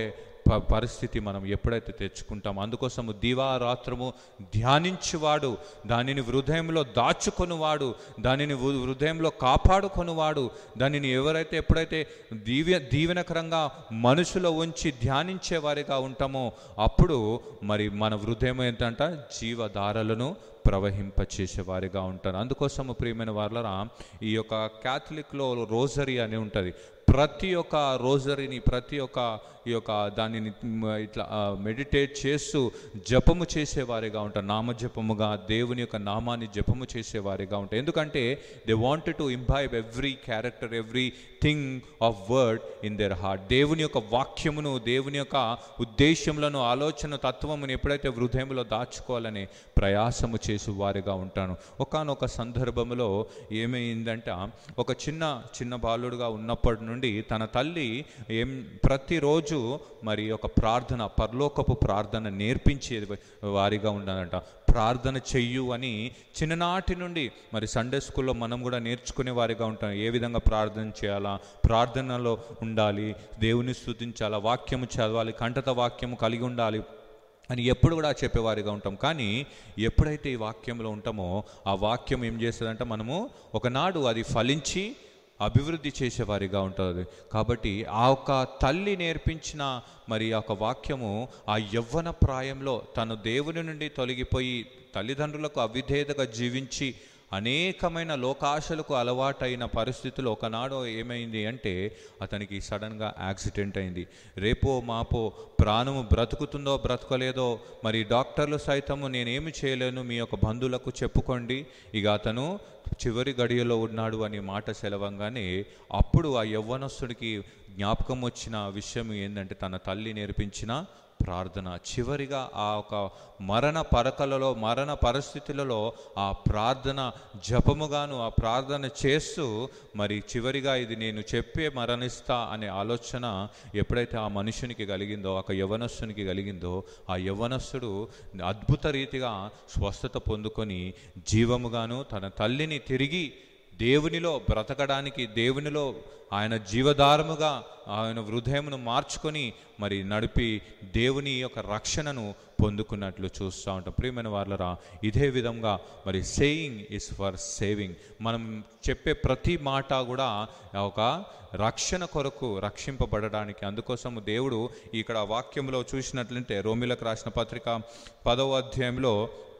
ప- పరిస్థితి మనం ఎప్పుడైతే తెచ్చుకుంటామో అందుకోసము దివారాత్రము ధ్యానించువాడు దానిని హృదయంలో దాచుకొనువాడు దానిని హృ- హృదయంలో కాపాడుకొనువాడు దానిని ఎవరైతే ఎప్పుడైతే దీవ్య దీవెనకరంగా మనసులో ఉంచి ధ్యానించే వారిగా ఉంటామో అప్పుడు మరి మన హృదయం ఏంటంట జీవధారలను ప్రవహింపచేసే వారిగా ఉంటారు అందుకోసము ప్రియమైన వాళ్ళరా ఈ యొక్క క్యాథలిక్లో రోజరీ అని ఉంటుంది ప్రతి ఒక్క రోజరీని ప్రతి ఒక్క ఈ యొక్క దానిని మ్, ఇట్లా మెడిటేట్ చేస్తూ జపము చేసేవారిగా ఉంటారు నామజపముగా దేవుని యొక్క నామాన్ని జపము చేసేవారిగా ఉంటారు ఎందుకంటే they want to imbibe every character every thing of word in their heart దేవుని యొక్క వాక్యమును దేవుని యొక్క ఉద్దేశములను ఆలోచన తత్వమును ఎప్పుడైతే హృదయంలో దాచుకోవాలని ప్రయాసము చేసి వారిగా ఉంటాను ఒకానొక సందర్భంలో ఏమైందంట ఒక చిన్న చిన్న బాలుడుగా ఉన్నప్పటి నుండి తన తల్లి ఏం ప్రతిరోజు మరి ఒక ప్రార్థన పరలోకపు ప్రార్థన నేర్పించే వారిగా ఉండాలంట ప్రార్థన చెయ్యు అని చిన్ననాటి నుండి మరి సండే స్కూల్లో మనం కూడా నేర్చుకునే వారిగా ఉంటాం ఏ విధంగా ప్రార్థన చేయాలా ప్రార్థనలో ఉండాలి దేవుని స్తుతించాలా వాక్యము చదవాలి కంఠత వాక్యము కలిగి ఉండాలి అని ఎప్పుడు కూడా చెప్పేవారిగా ఉంటాం కానీ ఎప్పుడైతే ఈ వాక్యంలో ఉంటామో ఆ వాక్యం ఏం చేస్తుందంటే మనము ఒకనాడు అది ఫలించి అభివృద్ధి చేసేవారిగా ఉంటుంది కాబట్టి ఆ యొక్క తల్లి నేర్పించిన మరి ఆ యొక్క వాక్యము ఆ యవ్వన ప్రాయంలో తను దేవుని నుండి తొలగిపోయి తల్లిదండ్రులకు అవిధేయతగా జీవించి అనేకమైన లోకాశలకు అలవాటైన పరిస్థితులు ఒకనాడు ఏమైంది అంటే అతనికి సడన్గా యాక్సిడెంట్ అయింది రేపో మాపో ప్రాణము బ్రతుకుతుందో బ్రతకలేదో మరి డాక్టర్లు సైతము నేనేమి చేయలేను మీ యొక్క బంధువులకు చెప్పుకోండి ఇక అతను చివరి గడియలో ఉన్నాడు అని మాట సెలవంగానే అప్పుడు ఆ యవ్వనస్తుడికి జ్ఞాపకం వచ్చిన విషయం ఏంటంటే తన తల్లి నేర్పించిన ప్రార్థన చివరిగా ఆ ఒక మరణ పరకలలో మరణ పరిస్థితులలో ఆ ప్రార్థన జపముగాను ఆ ప్రార్థన చేస్తూ మరి చివరిగా ఇది నేను చెప్పే మరణిస్తా అనే ఆలోచన ఎప్పుడైతే ఆ మనుషునికి కలిగిందో ఒక యవనస్తునికి కలిగిందో ఆ యవనస్తుడు అద్భుత రీతిగా స్వస్థత పొందుకొని జీవముగాను తన తల్లిని తిరిగి దేవునిలో బ్రతకడానికి దేవునిలో ఆయన జీవధారముగా ఆయన హృదయమును మార్చుకొని మరి నడిపి దేవుని యొక్క రక్షణను పొందుకున్నట్లు చూస్తూ ఉంటాం ప్రియమైన వాళ్ళరా ఇదే విధంగా మరి సేయింగ్ ఇస్ ఫర్ సేవింగ్ మనం చెప్పే ప్రతి మాట కూడా ఒక రక్షణ కొరకు రక్షింపబడడానికి అందుకోసం దేవుడు ఇక్కడ వాక్యంలో చూసినట్లయితే రోమిలకు రాసిన పత్రిక పదవ అధ్యాయంలో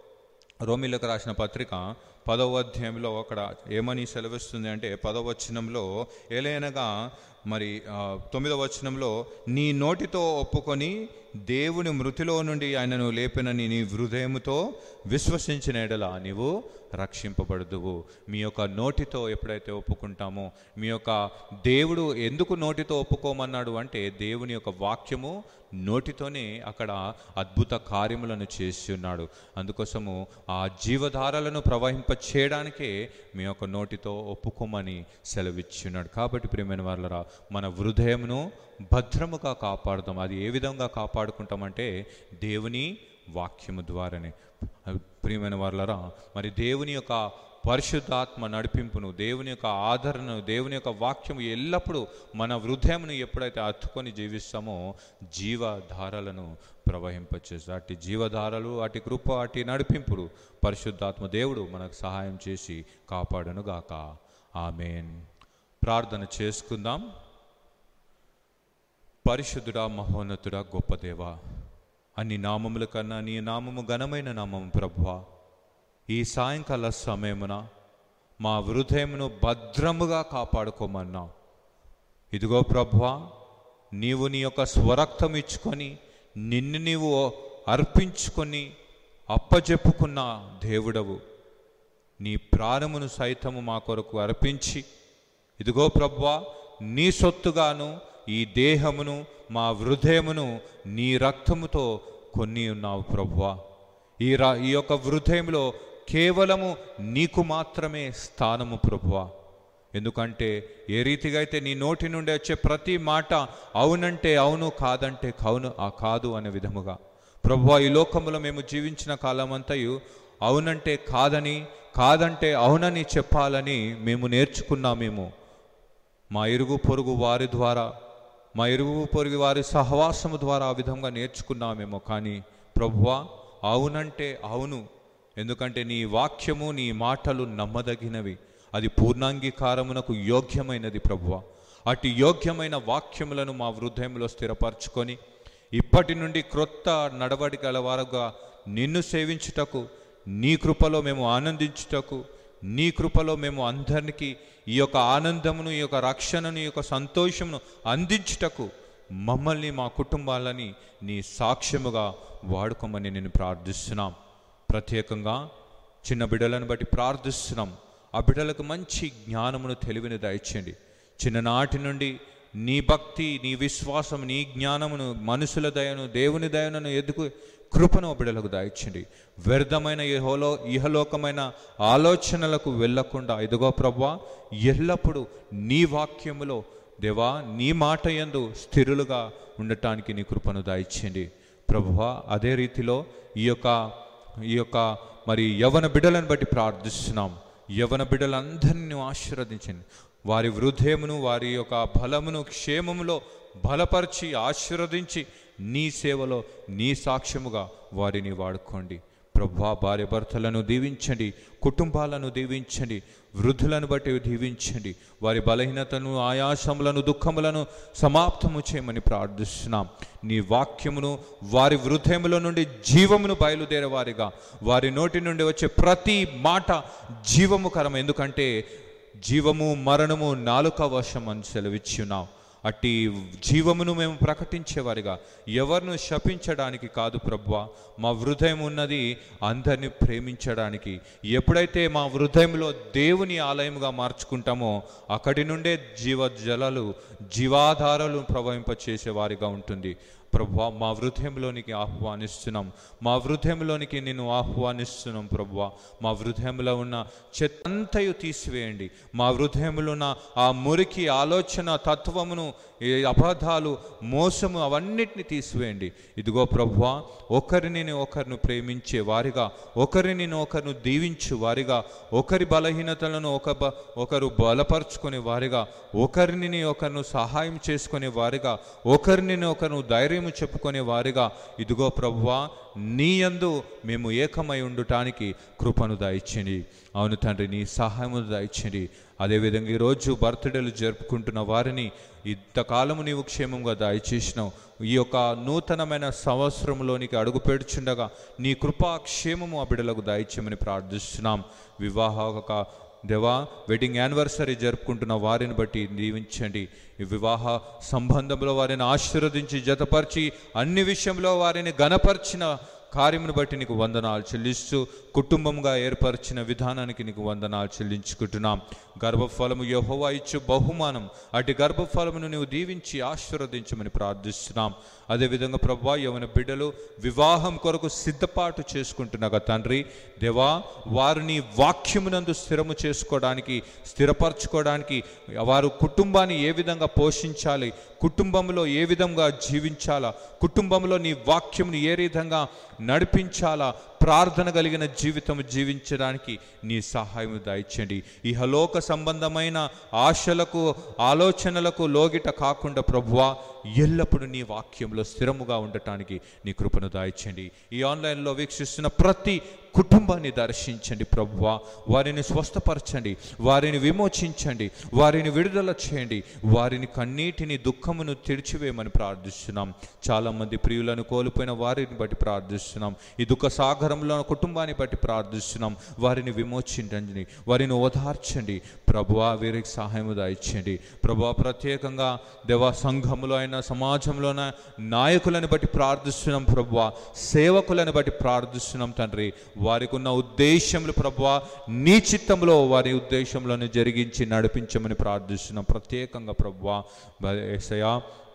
రోమిలకు రాసిన పత్రిక పదవ అధ్యాయంలో అక్కడ ఏమని సెలవిస్తుంది అంటే పదవ వచనంలో ఏలైనగా మరి ఆ, తొమ్మిదవ వచనంలో నీ నోటితో ఒప్పుకొని దేవుని మృతిలో నుండి ఆయనను లేపినని నీ హృదయముతో విశ్వసించిన ఎడల నీవు రక్షింపబడదువు మీ యొక్క నోటితో ఎప్పుడైతే ఒప్పుకుంటామో మీ యొక్క దేవుడు ఎందుకు నోటితో ఒప్పుకోమన్నాడు అంటే దేవుని యొక్క వాక్యము నోటితోనే అక్కడ అద్భుత కార్యములను చేసి ఉన్నాడు అందుకోసము ఆ జీవధారలను ప్రవహింప చేయడానికే మీ యొక్క నోటితో ఒప్పుకోమని సెలవిచ్చున్నాడు కాబట్టి ప్రియమైన వాళ్ళరా మన హృదయమును భద్రముగా కాపాడుతాం అది ఏ విధంగా కాపాడుకుంటామంటే దేవుని వాక్యము ద్వారానే ప్రియమైన వాళ్ళరా మరి దేవుని యొక్క పరిశుద్ధాత్మ నడిపింపును దేవుని యొక్క ఆదరణను దేవుని యొక్క వాక్యము ఎల్లప్పుడూ మన హృదయమును ఎప్పుడైతే అత్తుకొని జీవిస్తామో జీవధారలను ప్రవహింపచేస్తుంది అట్టి జీవధారలు అటు కృప అటు నడిపింపుడు పరిశుద్ధాత్మ దేవుడు మనకు సహాయం చేసి కాపాడను గాక ఆమెన్ ప్రార్థన చేసుకుందాం పరిశుద్ధుడా మహోన్నతుడా గొప్ప దేవా అన్ని నామముల కన్నా నీ నామము ఘనమైన నామము ప్రభువా ఈ సాయంకాల సమయమున మా హృదయమును భద్రముగా కాపాడుకోమన్నావు ఇదిగో ప్రభువా నీవు నీ యొక్క స్వరక్తం ఇచ్చుకొని నిన్ను నీవు అర్పించుకొని అప్పజెప్పుకున్న దేవుడవు నీ ప్రాణమును సైతము మా కొరకు అర్పించి ఇదిగో ప్రభువా నీ సొత్తుగాను ఈ దేహమును మా హృదయమును నీ రక్తముతో కొన్ని ఉన్నావు ప్రభువా ఈ రా ఈ యొక్క హృదయంలో కేవలము నీకు మాత్రమే స్థానము ప్రభువా ఎందుకంటే ఏ రీతిగా అయితే నీ నోటి నుండి వచ్చే ప్రతి మాట అవునంటే అవును కాదంటే కౌను ఆ కాదు అనే విధముగా ప్రభువా ఈ లోకంలో మేము జీవించిన కాలమంతయు అవునంటే కాదని కాదంటే అవునని చెప్పాలని మేము నేర్చుకున్నామేమో మా ఇరుగు పొరుగు వారి ద్వారా మా ఇరుగు పొరుగు వారి సహవాసము ద్వారా ఆ విధంగా నేర్చుకున్నామేమో కానీ ప్రభువా అవునంటే అవును ఎందుకంటే నీ వాక్యము నీ మాటలు నమ్మదగినవి అది పూర్ణాంగీకారమునకు యోగ్యమైనది ప్రభువ అటు యోగ్యమైన వాక్యములను మా హృదయంలో స్థిరపరచుకొని ఇప్పటి నుండి క్రొత్త నడవడి గలవారుగా నిన్ను సేవించుటకు నీ కృపలో మేము ఆనందించుటకు నీ కృపలో మేము అందరికీ ఈ యొక్క ఆనందమును ఈ యొక్క రక్షణను ఈ యొక్క సంతోషమును అందించుటకు మమ్మల్ని మా కుటుంబాలని నీ సాక్ష్యముగా వాడుకోమని నేను ప్రార్థిస్తున్నాం ప్రత్యేకంగా చిన్న బిడ్డలను బట్టి ప్రార్థిస్తున్నాం ఆ బిడ్డలకు మంచి జ్ఞానమును తెలివిని దయచేయండి చిన్ననాటి నుండి నీ భక్తి నీ విశ్వాసం నీ జ్ఞానమును మనుషుల దయను దేవుని దయను ఎదుగు కృపను ఆ బిడ్డలకు దయచండి వ్యర్థమైన ఇహలో ఇహలోకమైన ఆలోచనలకు వెళ్ళకుండా ఇదిగో ప్రభా ఎల్లప్పుడూ నీ వాక్యములో దేవా నీ మాట యందు స్థిరులుగా ఉండటానికి నీ కృపను దయచేయండి ప్రభువా అదే రీతిలో ఈ యొక్క ఈ యొక్క మరి యవన బిడ్డలను బట్టి ప్రార్థిస్తున్నాం యవన బిడ్డలందరినీ ఆశీర్వదించండి వారి వృద్ధేమును వారి యొక్క బలమును క్షేమములో బలపరిచి ఆశీర్వదించి నీ సేవలో నీ సాక్ష్యముగా వారిని వాడుకోండి ప్రభా భార్య భర్తలను దీవించండి కుటుంబాలను దీవించండి వృద్ధులను బట్టి దీవించండి వారి బలహీనతను ఆయాసములను దుఃఖములను సమాప్తము చేయమని ప్రార్థిస్తున్నాం నీ వాక్యమును వారి హృదయముల నుండి జీవమును బయలుదేరే వారిగా వారి నోటి నుండి వచ్చే ప్రతి మాట జీవముకరం ఎందుకంటే జీవము మరణము నాలుక వశం అని సెలవిచ్చున్నాం అట్టి జీవమును మేము ప్రకటించేవారిగా ఎవరిను శపించడానికి కాదు ప్రభువా మా హృదయం ఉన్నది అందరిని ప్రేమించడానికి ఎప్పుడైతే మా హృదయంలో దేవుని ఆలయముగా మార్చుకుంటామో అక్కడి నుండే జీవ జలాలు జీవాధారాలు ప్రవహింపచేసే వారిగా ఉంటుంది ప్రభువా మా హృదయంలోనికి ఆహ్వానిస్తున్నాం మా హృదయంలోనికి నేను ఆహ్వానిస్తున్నాం ప్రభువా మా హృదయంలో ఉన్న చెత్తంతయు తీసివేయండి మా హృదయంలో ఉన్న ఆ మురికి ఆలోచన తత్వమును ఈ అబద్ధాలు మోసము అవన్నిటిని తీసివేయండి ఇదిగో ప్రభువా ఒకరిని ఒకరిని ప్రేమించే వారిగా ఒకరిని ఒకరిని దీవించు వారిగా ఒకరి బలహీనతలను ఒక బ- ఒకరు బలపరుచుకునే వారిగా ఒకరిని ఒకరిని సహాయం చేసుకునే వారిగా ఒకరిని ఒకరు ధైర్యం చెప్పుకునే వారిగా ఇదిగో ప్రభువా నీ యందు మేము ఏకమై ఉండటానికి కృపను దాయిచ్చండి అవును తండ్రి నీ సహాయము దాయిచ్చండి అదేవిధంగా ఈరోజు బర్త్డేలు జరుపుకుంటున్న వారిని ఇంతకాలము నీవు క్షేమంగా దయచేసినావు ఈ యొక్క నూతనమైన సంవత్సరంలోనికి అడుగు పెడుచుండగా నీ కృపా క్షేమము ఆ బిడ్డలకు దయచేయమని ప్రార్థిస్తున్నాం వివాహ ఒక దేవా వెడ్డింగ్ యానివర్సరీ జరుపుకుంటున్న వారిని బట్టి దీవించండి ఈ వివాహ సంబంధంలో వారిని ఆశీర్వదించి జతపరిచి అన్ని విషయంలో వారిని గణపరిచిన కార్యమును బట్టి నీకు వందనాలు చెల్లిస్తూ కుటుంబంగా ఏర్పరిచిన విధానానికి నీకు వందనాలు చెల్లించుకుంటున్నాం గర్భఫలము యహోవా ఇచ్చు బహుమానం అటు గర్భఫలమును నీవు దీవించి ఆశీర్వదించమని ప్రార్థిస్తున్నాం అదేవిధంగా ప్రభా యవన బిడ్డలు వివాహం కొరకు సిద్ధపాటు చేసుకుంటున్నగా తండ్రి దేవా వారిని వాక్యమునందు స్థిరము చేసుకోవడానికి స్థిరపరచుకోవడానికి వారు కుటుంబాన్ని ఏ విధంగా పోషించాలి కుటుంబంలో ఏ విధంగా జీవించాలా కుటుంబంలో నీ వాక్యంని ఏ విధంగా నడిపించాలా ప్రార్థన కలిగిన జీవితం జీవించడానికి నీ సహాయం దాయిచ్చండి ఇహలోక సంబంధమైన ఆశలకు ఆలోచనలకు లోగిట కాకుండా ప్రభువా ఎల్లప్పుడూ నీ వాక్యంలో స్థిరముగా ఉండటానికి నీ కృపను దాయిచ్చండి ఈ ఆన్లైన్లో వీక్షిస్తున్న ప్రతి కుటుంబాన్ని దర్శించండి ప్రభువా వారిని స్వస్థపరచండి వారిని విమోచించండి వారిని విడుదల చేయండి వారిని కన్నీటిని దుఃఖమును తెరిచివేయమని ప్రార్థిస్తున్నాం చాలామంది ప్రియులను కోల్పోయిన వారిని బట్టి ప్రార్థిస్తున్నాం ఈ దుఃఖ సాగరంలో ఉన్న కుటుంబాన్ని బట్టి ప్రార్థిస్తున్నాం వారిని విమోచించండి వారిని ఓదార్చండి ప్రభువా వీరికి సహాయము దాయిచ్చండి ప్రభువా ప్రత్యేకంగా దేవా సంఘములో అయినా సమాజంలోన నాయకులను బట్టి ప్రార్థిస్తున్నాం ప్రభువా సేవకులను బట్టి ప్రార్థిస్తున్నాం తండ్రి వారికి ఉన్న ఉద్దేశములు ప్రభువా నీ చిత్తంలో వారి ఉద్దేశంలోనే జరిగించి నడిపించమని ప్రార్థిస్తున్నాం ప్రత్యేకంగా ప్రభువా ఏసయా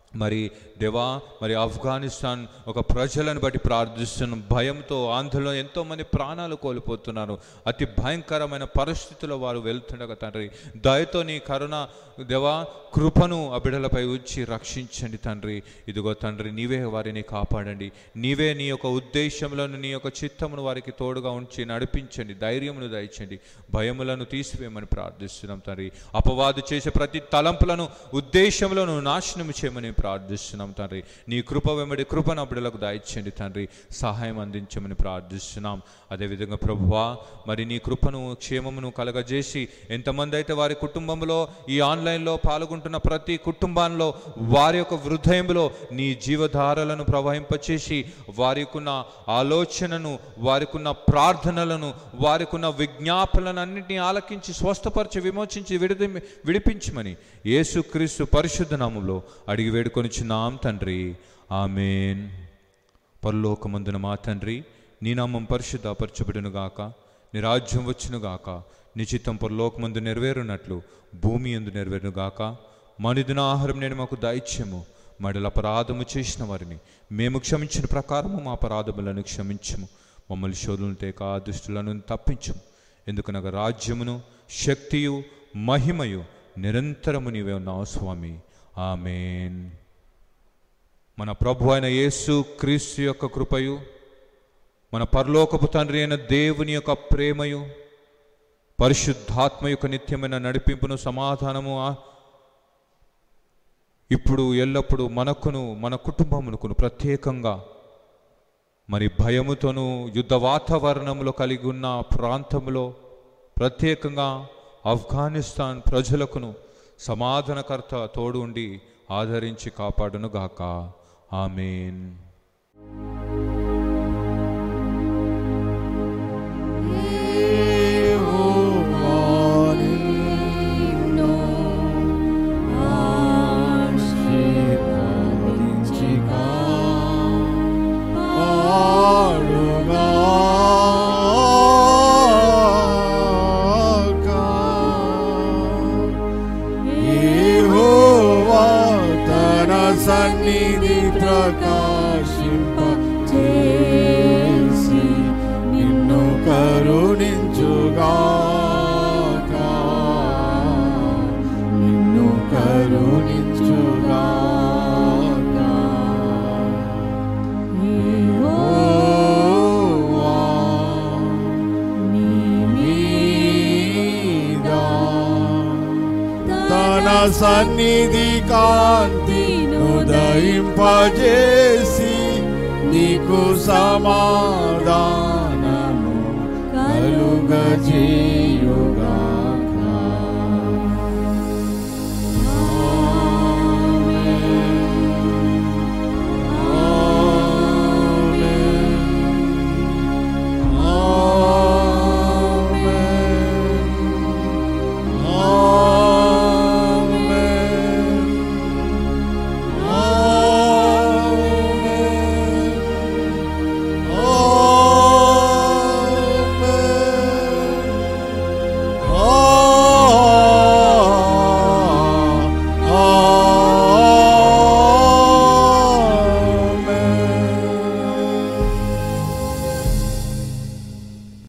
మరి దేవా మరి ఆఫ్ఘనిస్తాన్ ఒక ప్రజలను బట్టి ప్రార్థిస్తున్నాం భయంతో ఆంధ్రలో ఎంతోమంది ప్రాణాలు కోల్పోతున్నారు అతి భయంకరమైన పరిస్థితుల్లో వారు వెళ్తుండగా తండ్రి దయతో నీ కరుణ దేవా కృపను ఆ బిడ్డలపై ఉంచి రక్షించండి తండ్రి ఇదిగో తండ్రి నీవే వారిని కాపాడండి నీవే నీ యొక్క ఉద్దేశంలోను నీ యొక్క చిత్తమును వారికి తోడుగా ఉంచి నడిపించండి ధైర్యమును దయచండి భయములను తీసివేయమని ప్రార్థిస్తున్నాం తండ్రి అపవాదు చేసే ప్రతి తలంపులను ఉద్దేశంలోను నాశనం చేయమని ప్రార్థిస్తున్నాం తండ్రి నీ కృప వెంబడి కృపను బిడ్డలకు దయచండి తండ్రి సహాయం అందించమని ప్రార్థిస్తున్నాం అదేవిధంగా ప్రభువా మరి నీ కృపను క్షేమమును కలగజేసి ఎంతమంది అయితే వారి కుటుంబంలో ఈ ఆన్లైన్లో పాల్గొంటున్న ప్రతి కుటుంబాల్లో వారి యొక్క హృదయంలో నీ జీవధారలను ప్రవహింపచేసి వారికున్న ఆలోచనను వారికున్న ప్రార్థనలను వారికున్న విజ్ఞాపనలను అన్నింటినీ ఆలకించి స్వస్థపరిచి విమోచించి విడిది విడిపించమని యేసుక్రీస్తు పరిశుద్ధ నామంలో అడిగి వేడుకొనిచున్నాం తండ్రి ఆమెన్ పరలోకమందున మా తండ్రి నీ నామం పరిశుద్ధపరచబడును గాక నీ రాజ్యం వచ్చును గాక నీ చిత్తం పరలోకమందు నెరవేరునట్లు భూమి ఎందు నెరవేరును గాక మనిదిన ఆహారం నేను మాకు దైత్యము మడల అపరాధము చేసిన వారిని మేము క్షమించిన ప్రకారము మా అపరాధములను క్షమించము మమ్మల్ని శోధులను తేక దుష్టులను తప్పించము ఎందుకనగా రాజ్యమును శక్తియు మహిమయు నిరంతరము నీవే ఉన్నావు స్వామి ఆమెన్ మన ప్రభు అయిన యేసు క్రీస్తు యొక్క కృపయు మన పరలోకపు తండ్రి అయిన దేవుని యొక్క ప్రేమయు పరిశుద్ధాత్మ యొక్క నిత్యమైన నడిపింపును సమాధానము ఆ- ఇప్పుడు ఎల్లప్పుడూ మనకును మన కుటుంబమునకును ప్రత్యేకంగా మరి భయముతోనూ యుద్ధ వాతావరణంలో కలిగి ఉన్న ప్రాంతంలో ప్రత్యేకంగా ఆఫ్ఘనిస్తాన్ ప్రజలకును సమాధానకర్త తోడు ఉండి ఆదరించి కాపాడును గాక ఆమెన్ సన్నిధి ప్రకాశింప చేసి నిన్ను కరుణించుగాక నిన్ను కరుణించుగాక యెహోవా నీ మీద తన సన్నిధి కాంతిను దయింపజేసి నీకు సమాధానము కలుగజేయుగాక